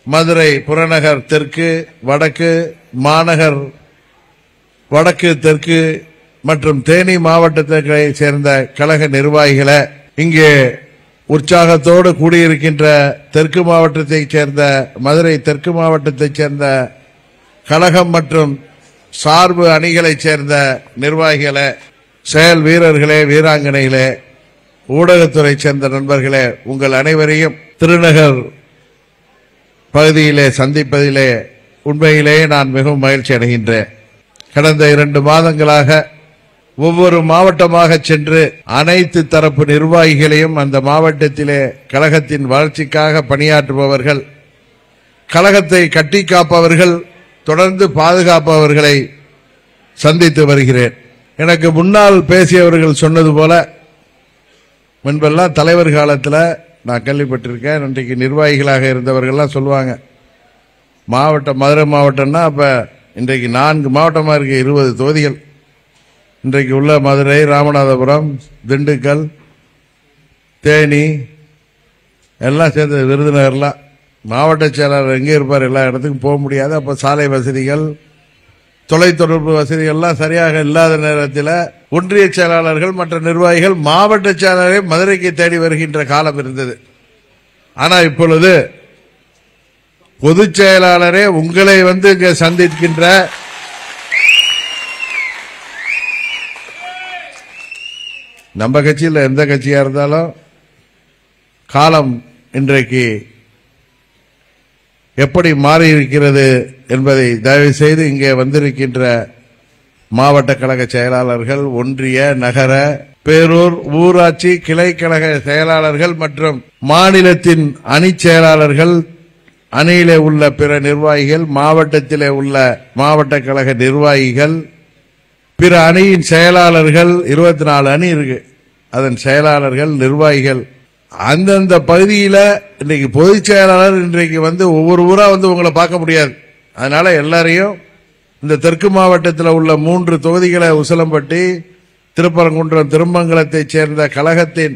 மதுரை புறநகர் தெற்கு வடக்கு மாநகர் வடக்கு தெற்கு மற்றும் தேனி மாவட்டத்தை சேர்ந்த கழக நிர்வாகிகளை இங்கே உற்சாகத்தோடு கூடியிருக்கின்ற தெற்கு மாவட்டத்தைச் சேர்ந்த மதுரை தெற்கு மாவட்டத்தைச் சேர்ந்த கழகம் மற்றும் சார்பு அணிகளைச் சேர்ந்த நிர்வாகிகளே செயல் வீரர்களே வீராங்கனைகளே ஊடகத்துறை சேர்ந்த நண்பர்களே உங்கள் அனைவரையும் திருநகர் பகுதியிலே சந்திப்பதிலே உண்மையிலேயே நான் மிகவும் மகிழ்ச்சி அடைகின்றேன் கடந்த இரண்டு மாதங்களாக ஒவ்வொரு மாவட்டமாக சென்று அனைத்து தரப்பு நிர்வாகிகளையும் அந்த மாவட்டத்திலே கழகத்தின் வளர்ச்சிக்காக பணியாற்றுபவர்கள் கழகத்தை கட்டி காப்பவர்கள் தொடர்ந்து பாதுகாப்பவர்களை சந்தித்து வருகிறேன் எனக்கு முன்னால் பேசியவர்கள் சொன்னது போல முன்பெல்லாம் தலைவர் காலத்தில் நான் கேள்விப்பட்டிருக்கேன் இன்றைக்கு நிர்வாகிகளாக இருந்தவர்கள்லாம் சொல்லுவாங்க மாவட்டம் மதுரை மாவட்டம்னா அப்ப இன்றைக்கு நான்கு மாவட்டமா இருக்கு இருபது தொகுதிகள் இன்றைக்கு உள்ள மதுரை ராமநாதபுரம் திண்டுக்கல் தேனி எல்லாம் சேர்ந்து விருதுநகர்லாம் மாவட்ட செயலாளர் எங்கே இருப்பார் எல்லா இடத்துக்கும் போக முடியாது அப்ப சாலை வசதிகள் தொலைத்தொடர்பு வசதிகள்லாம் சரியாக இல்லாத நேரத்தில் ஒன்றிய செயலாளர்கள் மற்ற நிர்வாகிகள் மாவட்ட செயலாளரை மதுரைக்கு தேடி வருகின்ற காலம் இருந்தது ஆனா இப்பொழுது பொதுச் செயலாளரே உங்களை வந்து இங்க சந்திக்கின்ற நம்ம கட்சியில் எந்த கட்சியா இருந்தாலும் காலம் இன்றைக்கு எப்படி மாறி இருக்கிறது என்பதை தயவு செய்து இங்கே வந்திருக்கின்ற மாவட்ட கழக செயலாளர்கள் ஒன்றிய நகர பேரூர் ஊராட்சி கிளைக்கழக செயலாளர்கள் மற்றும் மாநிலத்தின் அணி செயலாளர்கள் அணியிலே உள்ள பிற நிர்வாகிகள் மாவட்டத்திலே உள்ள மாவட்ட கழக நிர்வாகிகள் பிற அணியின் செயலாளர்கள் இருபத்தி நாலு அணி இருக்கு அதன் செயலாளர்கள் நிர்வாகிகள் அந்தந்த பகுதியில இன்னைக்கு பொதுச் செயலாளர் இன்றைக்கு வந்து ஒவ்வொரு ஊரா வந்து உங்களை பார்க்க முடியாது அதனால எல்லாரையும் இந்த தெற்கு மாவட்டத்தில் உள்ள மூன்று தொகுதிகளை உசிலம்பட்டி திருப்பரங்குன்றம் திருமங்கலத்தைச் சேர்ந்த கழகத்தின்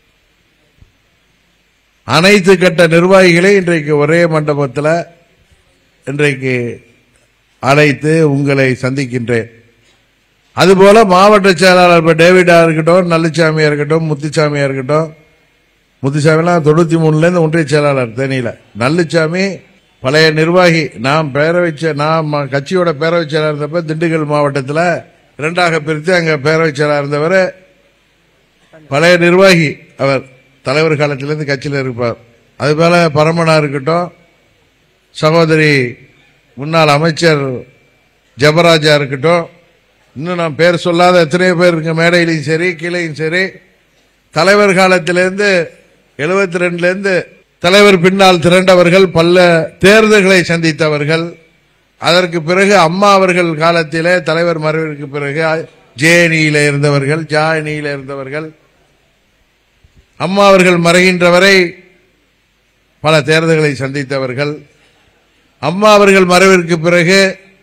அனைத்து கட்ட நிர்வாகிகளை இன்றைக்கு ஒரே மண்டபத்தில் இன்றைக்கு அழைத்து உங்களை சந்திக்கின்றேன் அதுபோல மாவட்ட செயலாளர் இப்ப டேவிடா இருக்கட்டும் நல்லுச்சாமியா இருக்கட்டும் முத்துச்சாமியா இருக்கட்டும் முத்துசாமிலாம் தொண்ணூத்தி மூணுல இருந்து ஒன்றிய செயலாளர் தேனியில நல்லுச்சாமி பழைய நிர்வாகி நான் பேரவை செ- நான் ம- கட்சியோட பேரவை செயலாளர் இருந்தப்ப திண்டுக்கல் மாவட்டத்தில் இரண்டாக பிரித்து அங்க பேரவை செயலாளர் இருந்தவர் பழைய நிர்வாகி அவர் தலைவர் காலத்திலிருந்து கட்சியில் இருப்பார் அதுபோல பரமனா இருக்கட்டும் சகோதரி முன்னாள் அமைச்சர் ஜபராஜா இருக்கட்டும் இன்னும் நான் பேர் சொல்லாத எத்தனையோ பேர் இருக்கு மேடையிலையும் சரி கீழையும் சரி தலைவர் காலத்திலிருந்து எழுபத்தி ரெண்டுல இருந்து தலைவர் பின்னால் திரண்டவர்கள் பல தேர்தல்களை சந்தித்தவர்கள் அதற்கு பிறகு அம்மா அவர்கள் காலத்திலே தலைவர் மறைவிற்கு பிறகு ஜேஎனியில இருந்தவர்கள் ஜானியில இருந்தவர்கள் அம்மா அவர்கள் மறைகின்ற வரை பல தேர்தல்களை சந்தித்தவர்கள் அம்மா அவர்கள் மறைவிற்கு பிறகு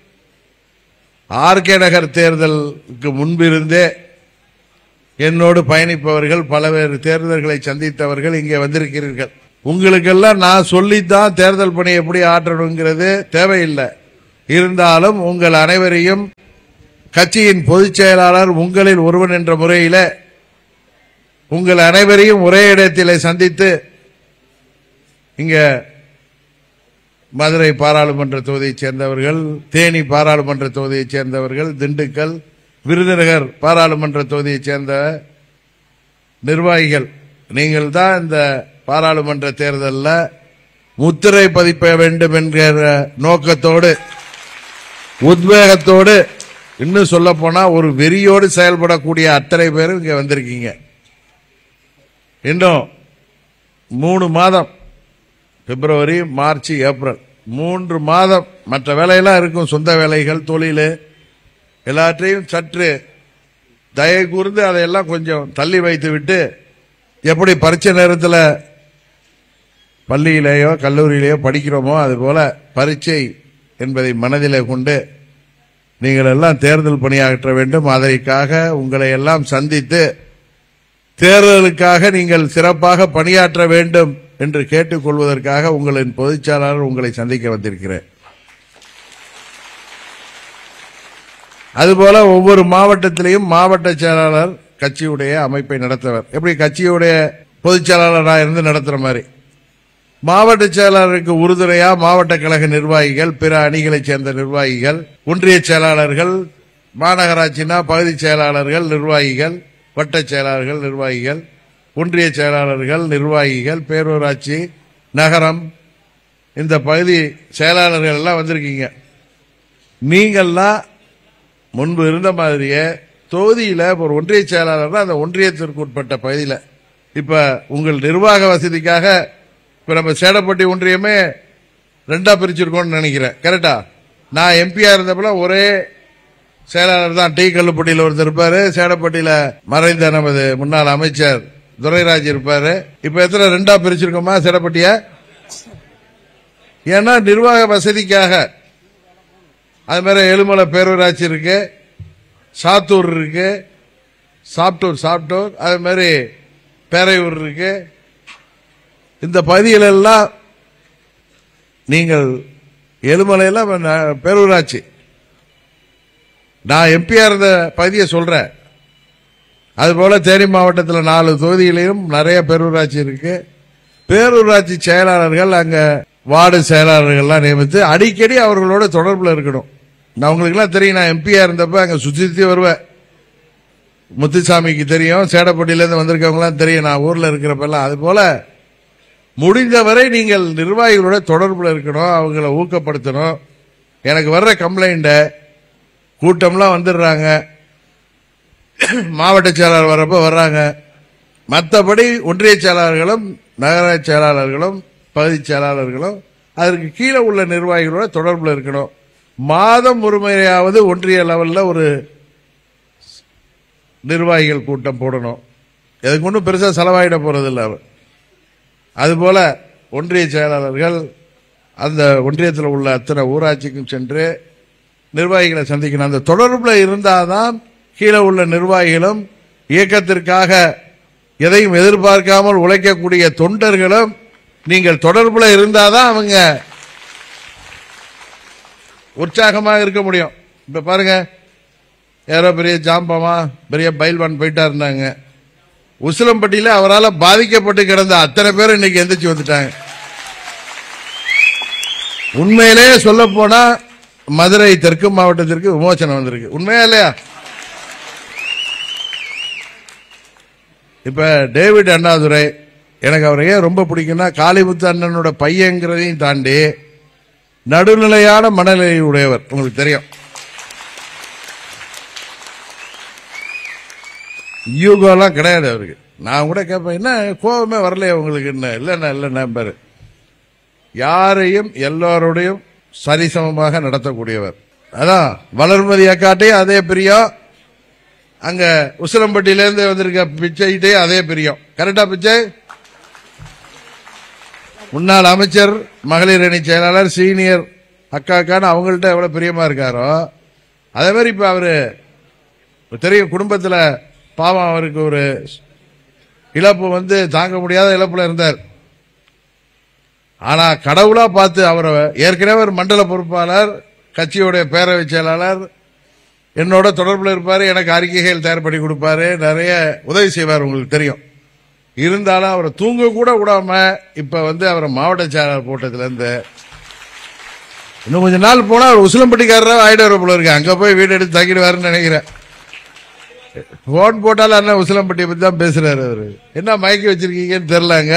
ஆர்கே நகர் தேர்தலுக்கு முன்பிருந்தே என்னோடு பயணிப்பவர்கள் பல்வேறு தேர்தல்களை சந்தித்தவர்கள் இங்கே வந்திருக்கிறீர்கள் உங்களுக்கெல்லாம் நான் சொல்லித்தான் தேர்தல் பணி எப்படி ஆற்றணுங்கிறது தேவையில்லை இருந்தாலும் உங்கள் அனைவரையும் கட்சியின் பொதுச் செயலாளர் உங்களில் ஒருவன் என்ற முறையில உங்கள் அனைவரையும் ஒரே இடத்திலே சந்தித்து இங்க மதுரை பாராளுமன்ற தொகுதியைச் சேர்ந்தவர்கள் தேனி பாராளுமன்ற தொகுதியைச் சேர்ந்தவர்கள் திண்டுக்கல் விருதுநகர் பாராளுமன்ற தொகுதியைச் சேர்ந்த நிர்வாகிகள் நீங்கள் தான் இந்த பாராளுமன்ற தேர்தலில் முத்திரை பதிப்ப வேண்டும் என்கிற நோக்கத்தோடு உத்வேகத்தோடு இன்னும் சொல்ல போனா ஒரு வெறியோடு செயல்படக்கூடிய அத்தனை பேரும் இங்க வந்திருக்கீங்க இன்னும் மூணு மாதம் பிப்ரவரி மார்ச் ஏப்ரல் மூன்று மாதம் மற்ற வேலையெல்லாம் இருக்கும் சொந்த வேலைகள் தொழில் எல்லாற்றையும் சற்று தயை கூர்ந்து அதையெல்லாம் கொஞ்சம் தள்ளி வைத்து விட்டு எப்படி பரீட்சை நேரத்தில் பள்ளியிலேயோ கல்லூரியிலேயோ படிக்கிறோமோ அதுபோல பரீட்சை என்பதை மனதிலே கொண்டு நீங்கள் எல்லாம் தேர்தல் பணியாற்ற வேண்டும் அதற்காக உங்களை எல்லாம் சந்தித்து தேர்தலுக்காக நீங்கள் சிறப்பாக பணியாற்ற வேண்டும் என்று கேட்டுக்கொள்வதற்காக உங்களின் பொதுச் செயலாளர் உங்களை சந்திக்க வந்திருக்கிறேன் அதுபோல ஒவ்வொரு மாவட்டத்திலையும் மாவட்ட செயலாளர் கட்சியுடைய அமைப்பை நடத்துவர் எப்படி கட்சியுடைய பொதுச் செயலாளராக இருந்து நடத்துற மாதிரி மாவட்ட செயலாளருக்கு உறுதுணையா மாவட்ட கழக நிர்வாகிகள் பிற அணிகளைச் சேர்ந்த நிர்வாகிகள் ஒன்றிய செயலாளர்கள் மாநகராட்சினா பகுதி செயலாளர்கள் நிர்வாகிகள் வட்ட செயலாளர்கள் நிர்வாகிகள் ஒன்றிய செயலாளர்கள் நிர்வாகிகள் பேரூராட்சி நகரம் இந்த பகுதி செயலாளர்கள் எல்லாம் வந்திருக்கீங்க நீங்கள்லாம் முன்பு இருந்த மாதிரியே தொகுதியில ஒரு ஒன்றிய செயலாளர்னா அந்த ஒன்றியத்திற்கு உட்பட்ட பகுதியில் இப்ப உங்கள் நிர்வாக வசதிக்காக இப்ப நம்ம சேடப்பட்டி ஒன்றியமே ரெண்டா பிரிச்சிருக்கோம்னு நினைக்கிறேன் கரெக்டா நான் எம்பியா இருந்தப்பல ஒரே செயலாளர் தான் டி கல்லுப்பட்டியில் ஒருத்தர் இருப்பாரு சேடப்பட்டியில மறைந்த நமது முன்னாள் அமைச்சர் துரைராஜ் இருப்பாரு இப்ப எத்தனை ரெண்டா பிரிச்சிருக்கோமா சேடப்பட்டிய ஏன்னா நிர்வாக வசதிக்காக அது மாதிரி எழுமலை பேரூராட்சி இருக்கு சாத்தூர் இருக்கு சாப்டூர் சாப்டூர் அது மாதிரி பேரையூர் இருக்கு இந்த பகுதிகளெல்லாம் நீங்கள் எழுமலையில் ந- பேரூராட்சி நான் எம்பியா இருந்த பகுதியை சொல்றேன் அதுபோல தேனி மாவட்டத்தில் நாலு தொகுதிகளிலும் நிறைய பேரூராட்சி இருக்கு பேரூராட்சி செயலாளர்கள் அங்க வார்டு செயலாளர்கள்லாம் நியமித்து அடிக்கடி அவர்களோட தொடர்புல இருக்கணும் நான் உங்களுக்குலாம் தெரியும் நான் எம்பியா இருந்தப்ப அங்க சுத்தி சுத்தி வருவேன் முத்துசாமிக்கு தெரியும் சேடப்பட்டியில இருந்து வந்திருக்கவங்களாம் தெரியும் நான் ஊர்ல இருக்கிறப்பெல்லாம் அது போல முடிந்தவரை நீங்கள் நிர்வாகிகளோட தொடர்புல இருக்கணும் அவங்கள ஊக்கப்படுத்தணும் எனக்கு வர்ற கம்ப்ளைண்ட கூட்டம்லாம் வந்துடுறாங்க மாவட்ட செயலாளர் வரப்ப வர்றாங்க மற்றபடி ஒன்றிய செயலாளர்களும் நகராட்சி செயலாளர்களும் பகுதி செயலாளர்களும் அதற்கு கீழே உள்ள நிர்வாகிகளோட தொடர்புல இருக்கணும் மாதம் ஒரு முறையாவது ஒன்றிய லெவல்ல ஒரு நிர்வாகிகள் கூட்டம் போடணும் எதுக்கு ஒன்றும் பெருசா செலவாயிட போறதில்லை அவர் அதுபோல ஒன்றிய செயலாளர்கள் அந்த ஒன்றியத்தில் உள்ள அத்தனை ஊராட்சிக்கும் சென்று நிர்வாகிகளை சந்திக்கணும் அந்த தொடர்புல இருந்தாதான் கீழே உள்ள நிர்வாகிகளும் இயக்கத்திற்காக எதையும் எதிர்பார்க்காமல் உழைக்கக்கூடிய தொண்டர்களும் நீங்கள் தொடர்புல இருந்தாதான் அவங்க உற்சாகமாக இருக்க முடியும் இப்ப பாருங்க யாரோ பெரிய ஜாம்பமா பெரிய பைல்வான் போயிட்டா இருந்தாங்க உசிலம்பட்டியில அவரால் பாதிக்கப்பட்டு கிடந்த அத்தனை பேர் இன்னைக்கு எந்திரிச்சு வந்துட்டாங்க உண்மையிலே சொல்ல போனா மதுரை தெற்கு மாவட்டத்திற்கு விமோசனம் வந்திருக்கு உண்மையா இல்லையா இப்ப டேவிட் அண்ணாதுரை எனக்கு அவரை ஏன் ரொம்ப பிடிக்கும்னா காளிமுத்து அண்ணனோட பையங்கிறதையும் தாண்டி நடுநிலையான மனநிலை உடையவர் உங்களுக்கு தெரியும் யூகோலாம் கிடையாது அவருக்கு நான் கூட கேட்பேன் என்ன கோபமே வரலையே உங்களுக்கு என்ன இல்லைண்ணா இல்லைண்ணா பாரு யாரையும் எல்லோருடையும் சரிசமமாக நடத்தக்கூடியவர் அதான் வளர்மதி அக்காட்டையும் அதே பிரியம் அங்க உசிலம்பட்டியிலேருந்து வந்திருக்க பிச்சைகிட்டே அதே பிரியம் கரெக்டா பிச்சை முன்னாள் அமைச்சர் மகளிர் அணி செயலாளர் சீனியர் அக்காக்கான்னு அவங்கள்ட்ட எவ்வளவு பிரியமா இருக்காரோ அதே மாதிரி இப்ப அவரு தெரியும் குடும்பத்துல பாவம் அவருக்கு ஒரு இழப்பு வந்து தாங்க முடியாத இழப்புல இருந்தார் ஆனா கடவுளா பார்த்து அவரை ஏற்கனவே ஒரு மண்டல பொறுப்பாளர் கட்சியுடைய பேரவை செயலாளர் என்னோட தொடர்புல இருப்பாரு எனக்கு அறிக்கைகள் தயார் பண்ணி கொடுப்பாரு நிறைய உதவி செய்வார் உங்களுக்கு தெரியும் இருந்தாலும் அவரை தூங்க கூட விடாம இப்ப வந்து அவரை மாவட்ட செயலாளர் போட்டதுல இருந்து இன்னும் கொஞ்ச நாள் போனா அவர் உசிலம்பட்டிக்காரரா ஆயிடுவார் போல இருக்கு அங்க போய் வீடு எடுத்து தங்கிடுவாருன்னு நினைக்கிறேன் போன் போட்டாலும் அண்ணன் உசிலம்பட்டியை பத்தி தான் பேசுறாரு அவரு என்ன மயக்கி வச்சிருக்கீங்கன்னு தெரியலங்க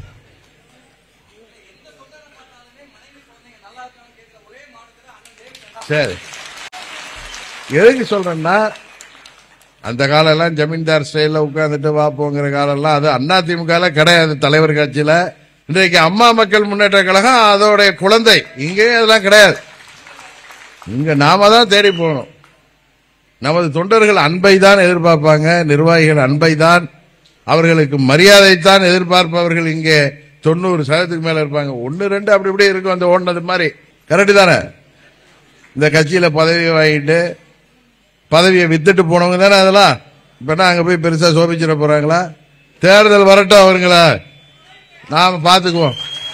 சரி எதுக்கு சொல்றேன்னா அந்த காலம் எல்லாம் ஜமீன்தார் ஸ்டைல உட்கார்ந்துட்டு வாப்போங்கிற காலம் எல்லாம் அது அண்ணா திமுக கிடையாது தலைவர் கட்சியில இன்றைக்கு அம்மா மக்கள் முன்னேற்ற கழகம் அதோடைய குழந்தை இங்கே அதெல்லாம் கிடையாது இங்க நாம தான் தேடி போகணும் நமது தொண்டர்கள் அன்பை தான் எதிர்பார்ப்பாங்க நிர்வாகிகள் அன்பை தான் அவர்களுக்கு மரியாதை தான் எதிர்பார்ப்பவர்கள் இங்கே தொண்ணூறு சதவீதத்துக்கு மேல இருப்பாங்க ஒன்னு ரெண்டு அப்படி இப்படி இருக்கும் அந்த ஓடினது மாதிரி கரெக்டு தானே இந்த கட்சியில பதவி வாங்கிட்டு பதவியை வித்துட்டு போனவங்க தானே அதெல்லாம் இப்ப என்ன அங்க போய் பெருசா சோபிச்சிட போறாங்களா தேர்தல் வரட்டும் அவங்களா நாம பார்த்துக்குவோம்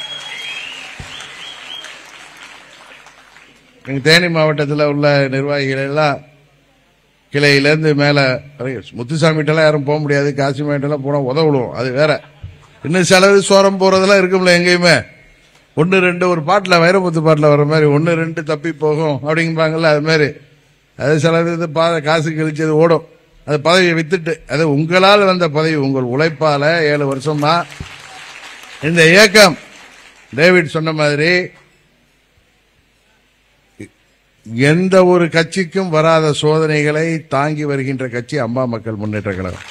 எங்க தேனி மாவட்டத்தில் உள்ள நிர்வாகிகள் எல்லாம் கிளையிலேருந்து மேலே முத்துசாமிகிட்டலாம் யாரும் போக முடியாது காசிமாயிட்டெல்லாம் போனால் உதவிடுவோம் அது வேற இன்னும் சிலது சோரம் போகிறதெல்லாம் இருக்கும்ல எங்கேயுமே ஒன்று ரெண்டு ஒரு பாட்டில் வைரமுத்து பாட்டில் வர மாதிரி ஒன்று ரெண்டு தப்பி போகும் அப்படிங்பாங்கல்ல அது மாதிரி அது சிலது இது பா காசு கழிச்சது ஓடும் அது பதவியை வித்துட்டு அது உங்களால் வந்த பதவி உங்கள் உழைப்பால ஏழு வருஷமா இந்த இயக்கம் டேவிட் சொன்ன மாதிரி எந்த ஒரு கட்சிக்கும் வராத சோதனைகளை தாங்கி வருகின்ற கட்சி அம்மா மக்கள் முன்னேற்ற கழகம்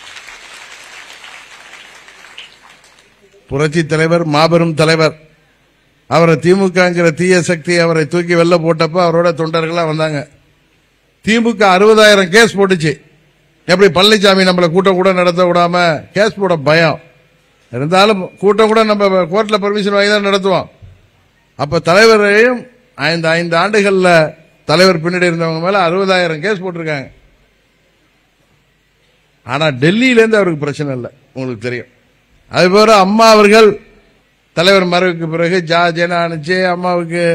புரட்சி தலைவர் மாபெரும் தலைவர் அவரை திமுகங்கிற தீய சக்தி அவரை தூக்கி வெளில போட்டப்ப அவரோட தொண்டர்களா வந்தாங்க திமுக அறுபதாயிரம் கேஸ் போட்டுச்சு எப்படி பழனிசாமி நம்மள கூட்டம் கூட நடத்த விடாம கேஸ் போட பயம் இருந்தாலும் கூட்டம் கூட நம்ம கோர்ட்ல பர்மிஷன் வாங்கி தான் நடத்துவோம் அப்ப தலைவரையும் ஐந்து ஐந்து ஆண்டுகள்ல தலைவர் பின்னாடி இருந்தவங்க மேல அறுபதாயிரம் கேஸ் போட்டிருக்காங்க ஆனா டெல்லியில இருந்து அவருக்கு பிரச்சனை இல்லை உங்களுக்கு தெரியும் அது போல அம்மா அவர்கள் தலைவர் மறைவுக்கு பிறகு ஜார்ஜ் அனுப்பிச்சு அம்மாவுக்கு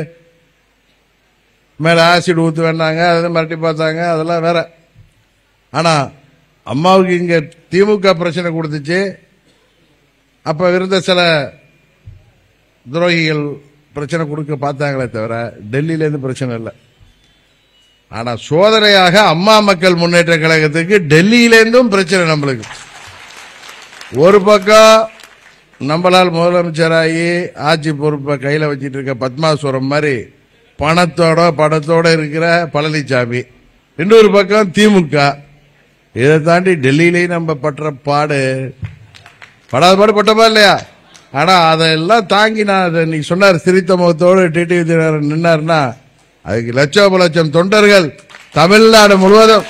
மேல ஆசிட் ஊத்து வேண்டாங்க அதை மிரட்டி பார்த்தாங்க அதெல்லாம் வேற ஆனா அம்மாவுக்கு இங்க திமுக பிரச்சனை கொடுத்துச்சு அப்ப இருந்த சில துரோகிகள் பிரச்சனை கொடுக்க பார்த்தாங்களே தவிர டெல்லியில இருந்து பிரச்சனை இல்லை ஆனா சோதனையாக அம்மா மக்கள் முன்னேற்ற கழகத்துக்கு டெல்லியில இருந்தும் பிரச்சனை நம்மளுக்கு ஒரு பக்கம் நம்மளால் முதலமைச்சராகி ஆட்சி பொறுப்பை கையில வச்சிட்டு இருக்க பத்மாசுரம் மாதிரி பணத்தோட படத்தோட இருக்கிற பழனிசாமி இன்னொரு பக்கம் திமுக இதை தாண்டி டெல்லியிலேயும் நம்ம பற்ற பாடு படாத பாடு பட்டமா இல்லையா ஆனா அதெல்லாம் தாங்கி நான் அதை நீ சொன்னார் சிரித்த முகத்தோடு டிடிவி தினகரன் நின்னார்னா அதுக்கு லட்சோப லட்சம் தொண்டர்கள் தமிழ்நாடு முழுவதும்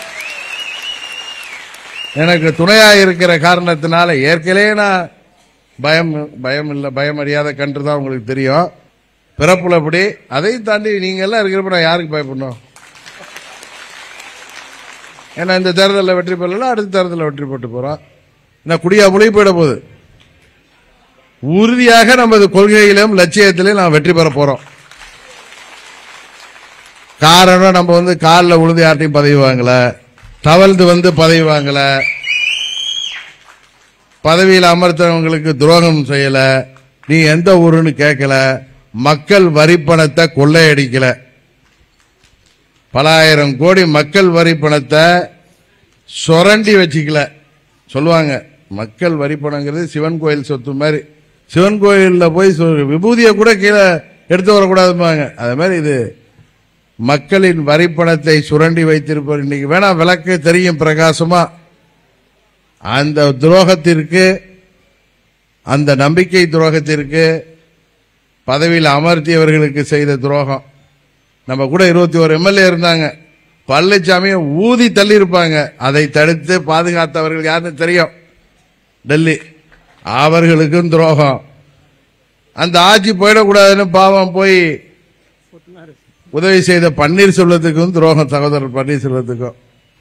எனக்கு துணையா இருக்கிற காரணத்தினால ஏற்கனவே நான் பயம் பயம் இல்லை பயம் அறியாத கன்று தான் உங்களுக்கு தெரியும் பிறப்புல அப்படி அதையும் தாண்டி நீங்க எல்லாம் இருக்கிறப்ப நான் யாருக்கு பயப்படணும் ஏன்னா இந்த தேர்தலில் வெற்றி பெறல அடுத்த தேர்தலில் வெற்றி பெற்று போறோம் என்ன குடியா மொழி போயிட போகுது உறுதியாக நமது கொள்கையிலும் லட்சியத்திலும் நாம் வெற்றி பெற போறோம் காரணம் நம்ம வந்து காலில் உழுந்து யார்ட்டையும் பதவி வாங்கல தவழ்ந்து வந்து பதவி வாங்கல பதவியில் அமர்த்தவங்களுக்கு துரோகம் செய்யல நீ எந்த ஊருன்னு கேட்கல மக்கள் வரி பணத்தை கொள்ளையடிக்கல பல ஆயிரம் கோடி மக்கள் வரி பணத்தை சுரண்டி வச்சுக்கல சொல்லுவாங்க மக்கள் வரி பணங்கிறது சிவன் கோயில் சொத்து மாதிரி சிவன் கோயில்ல போய் சொ- விபூதியை கூட கீழே எடுத்து வரக்கூடாதுப்பாங்க அது மாதிரி இது மக்களின் வரி பணத்தை சுரண்டி வைத்திருப்பவர் இன்னைக்கு வேணா விளக்கு தெரியும் பிரகாசமா அந்த துரோகத்திற்கு அந்த நம்பிக்கை துரோகத்திற்கு பதவியில் அமர்த்தியவர்களுக்கு செய்த துரோகம் நம்ம கூட இருபத்தி ஒரு எம்எல்ஏ இருந்தாங்க பழனிசாமியை ஊதி தள்ளி இருப்பாங்க அதை தடுத்து பாதுகாத்தவர்கள் யாருன்னு தெரியும் டெல்லி அவர்களுக்கும் துரோகம் அந்த ஆட்சி போயிடக்கூடாதுன்னு பாவம் போய் உதவி செய்த பன்னீர்செல்வத்துக்கும் துரோகம் சகோதரர் பன்னீர்செல்வத்துக்கும்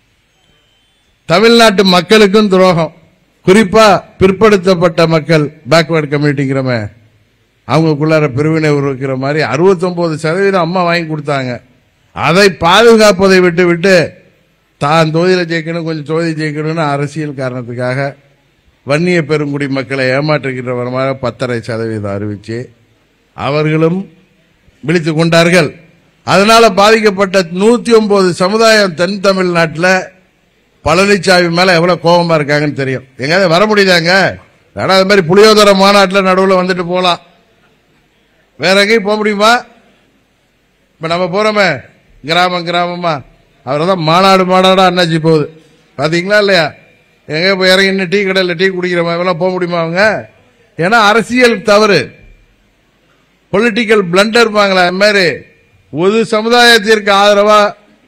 தமிழ்நாட்டு மக்களுக்கும் துரோகம் குறிப்பா பிற்படுத்தப்பட்ட மக்கள் பேக்வேர்டு கம்யூனிட்டிங்கிறமே அவங்களுக்குள்ளார பிரிவினை உருவாக்கிற மாதிரி 69% சதவீதம் அம்மா வாங்கி கொடுத்தாங்க அதை பாதுகாப்பதை விட்டு விட்டு தான் தொகுதியில ஜெயிக்கணும் கொஞ்சம் தொகுதி ஜெயிக்கணும்னு அரசியல் காரணத்துக்காக வன்னிய பெருங்குடி மக்களை ஏமாற்றுகின்ற விதமாக பத்தரை சதவீதம் அறிவிச்சு அவர்களும் விழித்துக் கொண்டார்கள் அதனால பாதிக்கப்பட்ட நூத்தி ஒன்பது சமுதாயம் தென் தமிழ்நாட்டில் பழனிசாமி மேல எவ்வளவு கோபமா இருக்காங்கன்னு தெரியும் எங்கேயாவது வர முடியுதாங்க ஆனா அது மாதிரி புளியோதர மாநாட்டில் நடுவில் வந்துட்டு போலாம் வேற எங்கேயும் போக முடியுமா இப்ப நம்ம போறோமே கிராமம் கிராமமா அவர் தான் மாநாடு மாநாடா அண்ணாச்சி போகுது பாத்தீங்களா இல்லையா எங்க போய் இறங்கி நின்னு டீ கடையில் டீ குடிக்கிற மாதிரிலாம் போக முடியுமா அவங்க ஏன்னா அரசியல் தவறு பொலிட்டிக்கல் பிளண்டர் இருப்பாங்களா அது மாதிரி ஒரு சமுதாயத்திற்கு ஆதரவா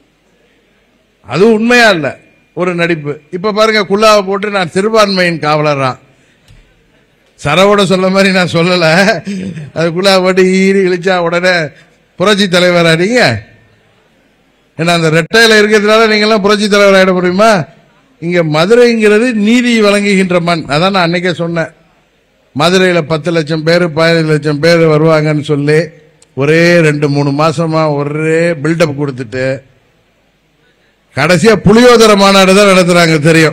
அது உண்மையா இல்ல ஒரு நடிப்பு இப்ப பாருங்க குல்லாவை போட்டு நான் சிறுபான்மையின் காவலரா சரவோட சொல்ல மாதிரி நான் சொல்லல அது குல்லாவை போட்டு ஈரி இழிச்சா உடனே புரட்சி தலைவரா நீங்க ஏன்னா அந்த ரெட்டையில இருக்கிறதுனால நீங்க எல்லாம் புரட்சி தலைவர் ஆயிட முடியுமா இங்க மதுரைங்கிறது நீதி வழங்குகின்ற மண் அதான் நான் அன்னைக்கே சொன்னேன் மதுரையில் பத்து லட்சம் பேர் பதினஞ்சு லட்சம் பேர் வருவாங்கன்னு சொல்லி ஒரே ரெண்டு மூணு மாசமா ஒரே பில்டப் கொடுத்துட்டு கடைசியா புளியோதர மாநாடு தான் நடத்துறாங்க தெரியும்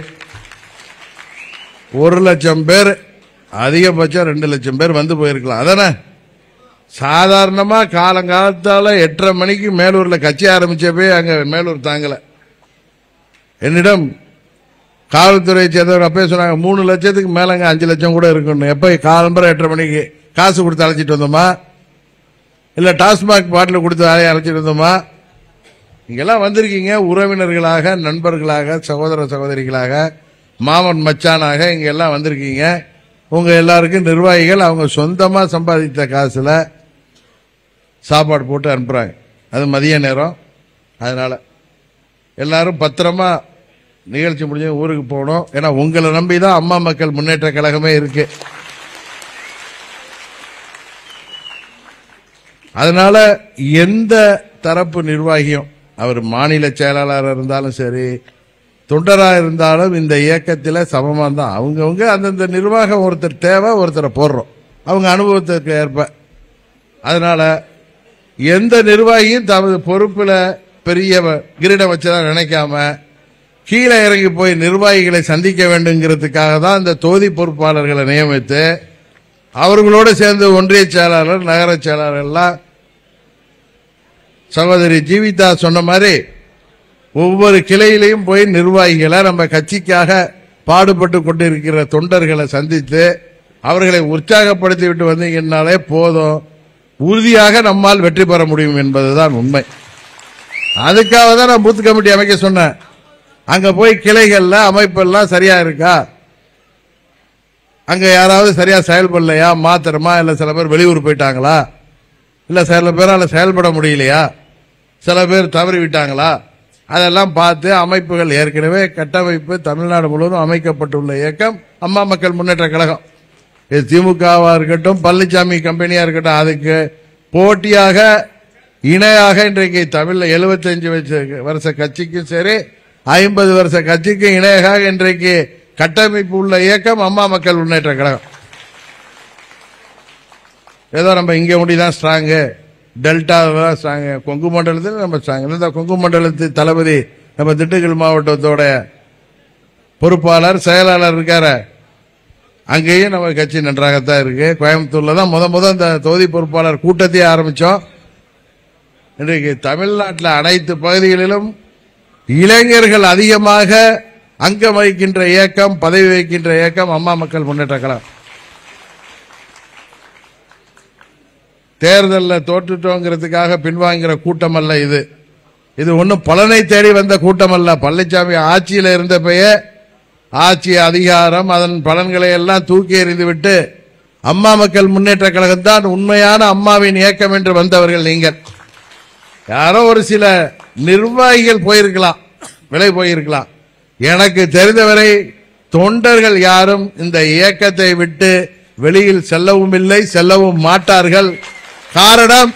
ஒரு லட்சம் பேர் அதிகபட்சம் ரெண்டு லட்சம் பேர் வந்து போயிருக்கலாம் அதானே சாதாரணமா காலங்காலத்தால எட்டரை மணிக்கு மேலூர்ல கட்சி ஆரம்பிச்சப்பே அங்க மேலூர் தாங்கல என்னிடம் காவல்துறையை சேர்ந்தவர் அப்பயே சொன்னாங்க மூணு லட்சத்துக்கு மேலங்க அஞ்சு லட்சம் கூட இருக்கணும் எப்ப காலம்பரம் எட்டரை மணிக்கு காசு கொடுத்து அழைச்சிட்டு வந்தோமா இல்ல டாஸ்மாக் பாட்டில் கொடுத்து அலைய அழைச்சிட்டு வந்தோமா இங்கெல்லாம் வந்திருக்கீங்க உறவினர்களாக நண்பர்களாக சகோதர சகோதரிகளாக மாமன் மச்சானாக இங்க எல்லாம் வந்திருக்கீங்க உங்க எல்லாருக்கும் நிர்வாகிகள் அவங்க சொந்தமா சம்பாதித்த காசுல சாப்பாடு போட்டு அனுப்புறாங்க அது மதிய நேரம் அதனால எல்லாரும் பத்திரமா நிகழ்ச்சி முடிஞ்ச ஊருக்கு போகணும் ஏன்னா உங்களை நம்பி தான் அம்மா மக்கள் முன்னேற்ற கழகமே இருக்கு அதனால எந்த தரப்பு நிர்வாகியும் அவர் மாநில செயலாளராக இருந்தாலும் சரி தொண்டரா இருந்தாலும் இந்த இயக்கத்தில் சமமா தான் அவங்கவுங்க அந்தந்த நிர்வாகம் ஒருத்தர் தேவை ஒருத்தரை போடுறோம் அவங்க அனுபவத்திற்கு ஏற்ப அதனால எந்த நிர்வாகியும் தமது பொறுப்புல பெரிய கிரீடம் வச்சதா நினைக்காம கீழே இறங்கி போய் நிர்வாகிகளை சந்திக்க வேண்டுங்கிறதுக்காக தான் இந்த தொகுதி பொறுப்பாளர்களை நியமித்து அவர்களோடு சேர்ந்து ஒன்றிய செயலாளர் நகர செயலாளர் எல்லாம் சகோதரி ஜீவிதா சொன்ன மாதிரி ஒவ்வொரு கிளையிலையும் போய் நிர்வாகிகளை நம்ம கட்சிக்காக பாடுபட்டு கொண்டிருக்கிற தொண்டர்களை சந்தித்து அவர்களை உற்சாகப்படுத்தி விட்டு வந்தீங்கன்னாலே போதும் உறுதியாக நம்மால் வெற்றி பெற முடியும் என்பதுதான் உண்மை அதுக்காக தான் நான் பூத் கமிட்டி அமைக்க சொன்னேன் அங்க போய் கிளைகள்ல அமைப்பெல்லாம் சரியா இருக்கா அங்க யாராவது சரியா செயல்படலையா மாத்திரமா இல்ல சில பேர் வெளியூர் போயிட்டாங்களா இல்ல சில பேரால செயல்பட முடியலையா சில பேர் தவறி விட்டாங்களா அதெல்லாம் பார்த்து அமைப்புகள் ஏற்கனவே கட்டமைப்பு தமிழ்நாடு முழுவதும் அமைக்கப்பட்டுள்ள இயக்கம் அம்மா மக்கள் முன்னேற்ற கழகம் இது திமுகவா இருக்கட்டும் பழனிசாமி கம்பெனியா இருக்கட்டும் அதுக்கு போட்டியாக இணையாக இன்றைக்கு தமிழ்ல 75 வருஷ கட்சிக்கும் சரி ஐம்பது வருஷ கட்சிக்கும் இணையாக இன்றைக்கு கட்டமைப்பு உள்ள இயக்கம் அம்மா மக்கள் முன்னேற்ற கழகம் ஏதோ நம்ம இங்க முடிதான் ஸ்ட்ராங்கு டெல்டா ஸ்ட்ராங்கு கொங்கு மண்டலத்தில் நம்ம ஸ்ட்ராங் இந்த கொங்கு மண்டலத்து தளபதி நம்ம திண்டுக்கல் மாவட்டத்தோட பொறுப்பாளர் செயலாளர் இருக்காரு அங்கேயும் நம்ம கட்சி நன்றாகத்தான் இருக்கு கோயம்புத்தூர்ல தான் முத முத இந்த தொகுதி பொறுப்பாளர் கூட்டத்தையே ஆரம்பிச்சோம் இன்றைக்கு தமிழ்நாட்டில் அனைத்து பகுதிகளிலும் இளைஞர்கள் அதிகமாக அங்கம் வகிக்கின்ற இயக்கம் பதவி வகிக்கின்ற இயக்கம் அம்மா மக்கள் முன்னேற்ற கழகம் தேர்தலில் தோற்றுட்டோங்கிறதுக்காக பின்வாங்கிற கூட்டம் அல்ல இது இது ஒன்றும் பலனை தேடி வந்த கூட்டம் அல்ல பழனிசாமி ஆட்சியில் இருந்தப்பயே ஆட்சி அதிகாரம் அதன் பலன்களை எல்லாம் தூக்கி எறிந்துவிட்டு அம்மா மக்கள் முன்னேற்ற கழகம் தான் உண்மையான அம்மாவின் இயக்கம் என்று வந்தவர்கள் நீங்கள் யாரோ ஒரு சில நிர்வாகிகள் போயிருக்கலாம் விலை போயிருக்கலாம் எனக்கு தெரிந்தவரை தொண்டர்கள் யாரும் இந்த இயக்கத்தை விட்டு வெளியில் செல்லவும் இல்லை செல்லவும் மாட்டார்கள் காரணம்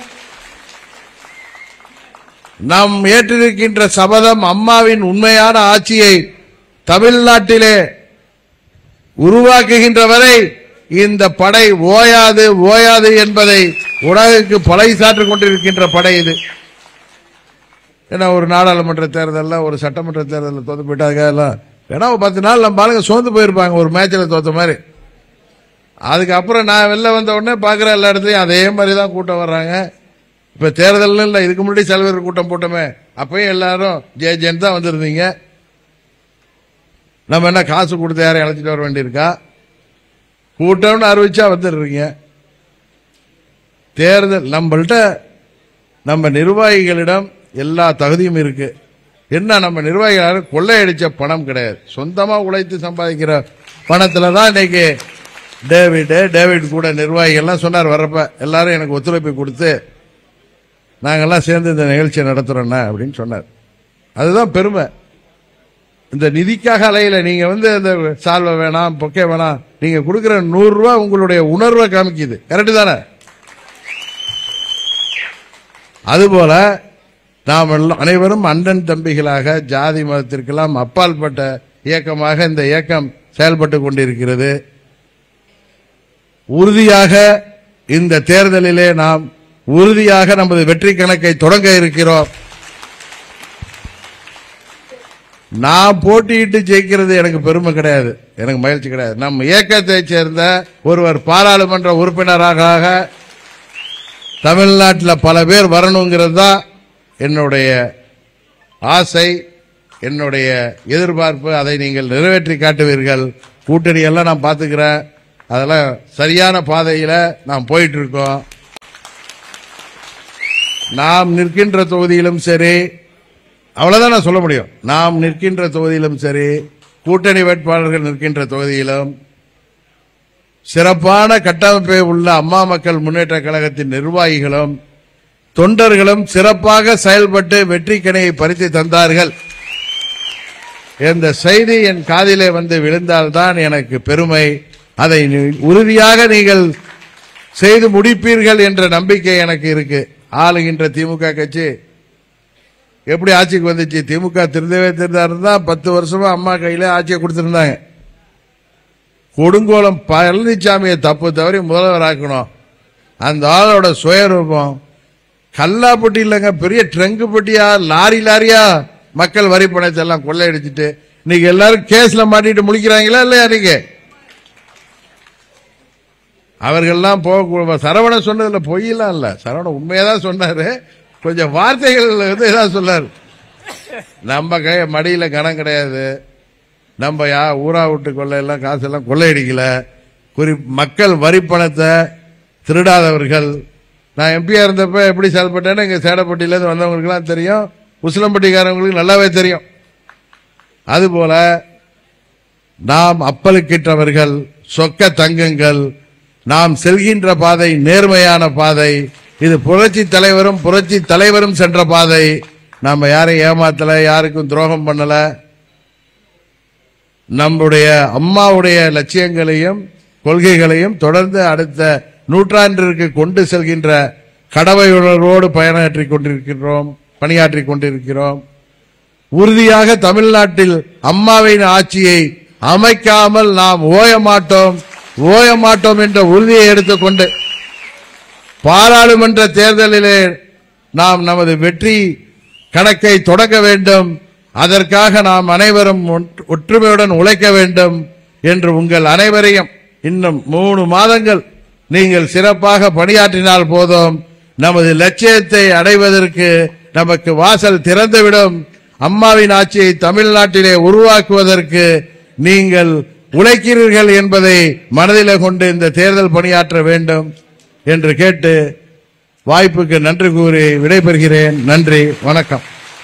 நாம் ஏற்றிருக்கின்ற சபதம் அம்மாவின் உண்மையான ஆட்சியை தமிழ்நாட்டிலே உருவாக்குகின்ற வரை இந்த படை ஓயாது ஓயாது என்பதை உலகுக்கு பறைசாற்றிக் கொண்டிருக்கின்ற படை இது ஏன்னா ஒரு நாடாளுமன்ற தேர்தலில் ஒரு சட்டமன்ற தேர்தலில் தோத்து போயிட்டாங்க எல்லாம் ஏன்னா ஒரு பத்து நாள் நம்ம ஆளுங்க சோர்ந்து போயிருப்பாங்க ஒரு மேட்சில் தோத்த மாதிரி அதுக்கப்புறம் நான் வெளில வந்த உடனே பார்க்குற எல்லா இடத்துலையும் அதே மாதிரி தான் கூட்டம் வர்றாங்க இப்போ தேர்தல்னு இல்லை இதுக்கு முன்னாடி செலவர் கூட்டம் போட்டோமே அப்பயும் எல்லாரும் ஜே ஜேன்னு தான் வந்திருந்தீங்க நம்ம என்ன காசு கொடுத்து யாரையும் அழைச்சிட்டு வர வேண்டியிருக்கா கூட்டம்னு அறிவிச்சா வந்துடுறீங்க தேர்தல் நம்மள்ட்ட நம்ம நிர்வாகிகளிடம் எல்லா தகுதியும் இருக்கு என்ன நம்ம நிர்வாகிகள் யாரும் கொள்ளையடிச்ச பணம் கிடையாது சொந்தமா உழைத்து சம்பாதிக்கிற பணத்துல தான் இன்னைக்கு டேவிட் டேவிட் கூட நிர்வாகிகள்லாம் சொன்னார் வர்றப்ப எல்லாரும் எனக்கு ஒத்துழைப்பு கொடுத்து நாங்கெல்லாம் சேர்ந்து இந்த நிகழ்ச்சியை நடத்துறோண்ணா அப்படின்னு சொன்னார் அதுதான் பெருமை இந்த நிதிக்காக அலையில நீங்க வந்து இந்த சால்வை வேணாம் பொக்கே வேணாம் நீங்க கொடுக்கிற நூறு ரூபாய் உங்களுடைய உணர்வை காமிக்குது கரெக்டு தானே அதுபோல நாம் எல்லாம் அனைவரும் அண்ணன் தம்பிகளாக ஜாதி மதத்திற்கெல்லாம் அப்பாற்பட்ட இயக்கமாக இந்த இயக்கம் செயல்பட்டு கொண்டிருக்கிறது உறுதியாக இந்த தேர்தலிலே நாம் உறுதியாக நமது வெற்றி கணக்கை தொடங்க இருக்கிறோம் நான் போட்டியிட்டு ஜெயிக்கிறது எனக்கு பெருமை கிடையாது எனக்கு மகிழ்ச்சி கிடையாது நம்ம இயக்கத்தை சேர்ந்த ஒருவர் பாராளுமன்ற உறுப்பினராக தமிழ்நாட்டில் பல பேர் வரணுங்கிறது தான் என்னுடைய ஆசை என்னுடைய எதிர்பார்ப்பு அதை நீங்கள் நிறைவேற்றி காட்டுவீர்கள் கூட்டணி எல்லாம் நான் பார்த்துக்கிறேன் அதெல்லாம் சரியான பாதையில் நாம் போயிட்டு இருக்கோம் நாம் நிற்கின்ற தொகுதியிலும் சரி அவ்வளவுதான் நான் சொல்ல முடியும் நாம் நிற்கின்ற தொகுதியிலும் சரி கூட்டணி வேட்பாளர்கள் நிற்கின்ற தொகுதியிலும் சிறப்பான கட்டமைப்பை உள்ள அம்மா மக்கள் முன்னேற்ற கழகத்தின் நிர்வாகிகளும் தொண்டர்களும் சிறப்பாக செயல்பட்டு வெற்றி கணையை பறித்து தந்தார்கள் இந்த செய்தி என் காதிலே வந்து விழுந்தால்தான் எனக்கு பெருமை அதை நீ- உறுதியாக நீங்கள் செய்து முடிப்பீர்கள் என்ற நம்பிக்கை எனக்கு இருக்கு ஆளுகின்ற திமுக கட்சி எப்படி ஆட்சிக்கு வந்துச்சு திமுக திருந்தவே திருந்தா இருந்தா பத்து வருஷமா அம்மா கையில ஆட்சியை கொடுத்திருந்தாங்க கொடுங்கோலம் பழனிசாமியை தப்பு தவறி முதல்வர் ஆக்கணும் அந்த ஆளோட சுயரூபம் கல்லாப்பட்டி இல்லைங்க பெரிய ட்ரங்கு பட்டியா லாரி லாரியா மக்கள் வரி பணத்தை எல்லாம் கொள்ளையடிச்சிட்டு இன்னைக்கு எல்லாரும் கேஸ்ல மாட்டிட்டு முழிக்கிறாங்களா இல்லையா நீங்க அவர்கள்லாம் போக சரவணன் சொன்னதுல பொய்யெல்லாம் இல்ல சரவணன் உண்மையதான் சொன்னாரு கொஞ்சம் வார்த்தைகள் வந்து ஏதாவது சொன்னாரு நம்ம கை மடியில கணம் கிடையாது நம்ம யா ஊரா விட்டு கொள்ளையெல்லாம் காசெல்லாம் கொள்ளையடிக்கல குறி மக்கள் வரி பணத்தை திருடாதவர்கள் நான் எம்பியா இருந்தப்ப எப்படி செயல்பட்டேன்னு எங்க சேடப்பட்டியிலேருந்து வந்தவங்களுக்குலாம் தெரியும் உசிலம்பட்டிக்காரவங்களுக்கு நல்லாவே தெரியும் அதுபோல நாம் அப்பலுக்கிட்டவர்கள் சொக்க தங்கங்கள் நாம் செல்கின்ற பாதை நேர்மையான பாதை இது புரட்சி தலைவரும் புரட்சி தலைவரும் சென்ற பாதை நாம யாரையும் ஏமாத்தல யாருக்கும் துரோகம் பண்ணல நம்முடைய அம்மாவுடைய லட்சியங்களையும் கொள்கைகளையும் தொடர்ந்து அடுத்த நூற்றாண்டிற்கு கொண்டு செல்கின்ற கடவை உணர்வோடு பயனாற்றிக் கொண்டிருக்கிறோம் பணியாற்றிக் கொண்டிருக்கிறோம் உறுதியாக தமிழ்நாட்டில் அம்மாவின் ஆட்சியை அமைக்காமல் நாம் ஓய மாட்டோம் ஓய மாட்டோம் என்ற உறுதியை எடுத்துக்கொண்டு பாராளுமன்ற தேர்தலிலே நாம் நமது வெற்றி கணக்கை தொடங்க வேண்டும் அதற்காக நாம் அனைவரும் ஒன்று- ஒற்றுமையுடன் உழைக்க வேண்டும் என்று உங்கள் அனைவரையும் இன்னும் மூணு மாதங்கள் நீங்கள் சிறப்பாக பணியாற்றினால் போதும் நமது லட்சியத்தை அடைவதற்கு நமக்கு வாசல் திறந்துவிடும் அம்மாவின் ஆட்சியை தமிழ்நாட்டிலே உருவாக்குவதற்கு நீங்கள் உழைக்கிறீர்கள் என்பதை மனதிலே கொண்டு இந்த தேர்தல் பணியாற்ற வேண்டும் என்று கேட்டு வாய்ப்புக்கு நன்றி கூறி விடைபெறுகிறேன் நன்றி வணக்கம்